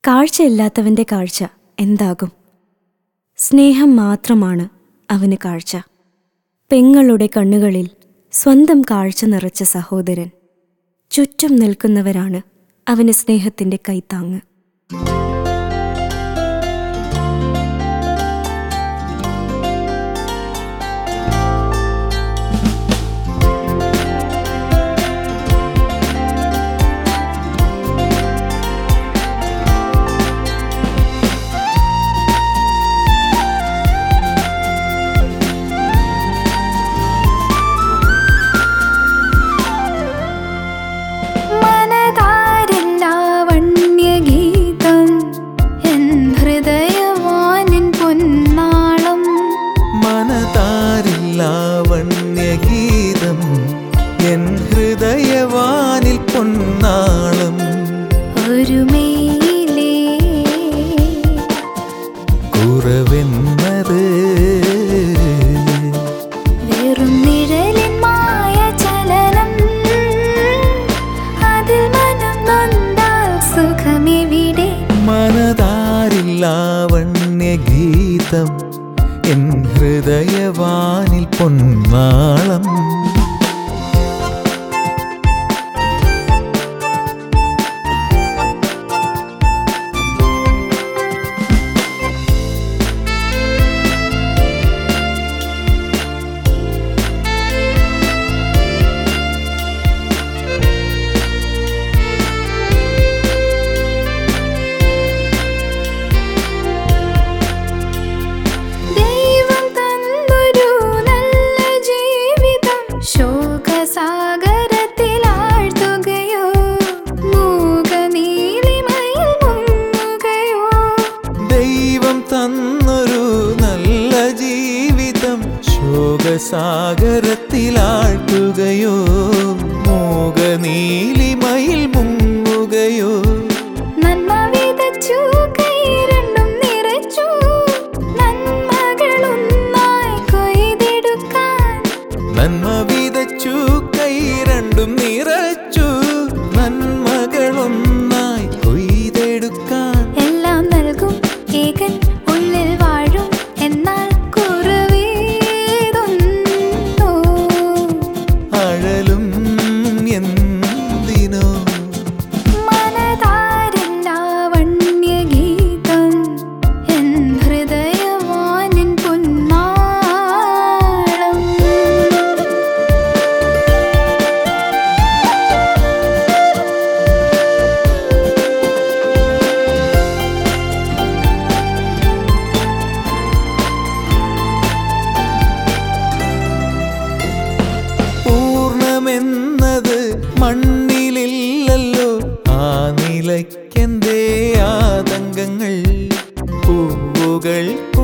കാഴ്ചയില്ലാത്തവന്റെ കാഴ്ച എന്താകും സ്നേഹം മാത്രമാണ് അവന് കാഴ്ച പെങ്ങളുടെ കണ്ണുകളിൽ സ്വന്തം കാഴ്ച നിറച്ച സഹോദരൻ ചുറ്റും നിൽക്കുന്നവരാണ് അവന് സ്നേഹത്തിന്റെ കൈത്താങ്ങ് മനതാരില്ലാവണ്യഗീതം എൻ ഹൃദയവാനിൻ പൊന്നാളം മനതാരില്ലാവണ്യഗീതം എൻ ഹൃദയവാനിൽ പൊന്നാളം ഒരുമയിലേ കുറവെന്നത് വെറും നിഴലിൻ മായ ചലനം അതിൽ മനം നൊന്താൽ സുഖമെവിടെ മനതാരില്ലാവണ്യഗീതം എൻ ഹൃദയവാനിൽ പൊന്നാളം ദൈവം തന്നൊരു നല്ല ജീവിതം ശോകസാഗരത്തിലാഴ്ത്തുകയോ മൂകനീലിമയിൽ മുങ്ങുകയോ ദൈവം തന്നൊരു നല്ല ജീവിതം ശോകസാഗരത്തിലാഴ്ത്തുകയോ മോകനീലിമയിൽ മുങ്ങുകയോ നന്മ വിതച്ചു കൈരണ്ടും നിറച്ചു നന്മകളൊന്നായി കൊയ്തെടുക്കാൻ നന്മ വിതച്ചു കൈ രണ്ടും നിറച്ചു നന്മകളൊന്നായി കൊയ്തെടുക്കാൻ എല്ലാം നൽകും ഏകൻ ഉള്ളിൽ വാഴും എന്നാൽ കുറവേതൊന്നോ അഴലും എന്തിനോ മനതാരില്ലാവണ്യഗീതം എൻ ഹൃദയവാനിൻ പൊന്നാളം പൂർണ്ണമെന്നത് മണ്ണിലില്ലല്ലോ ആ നിലയ്ക്കെന്തേ ആതങ്കങ്ങൾ പൂവുകൾ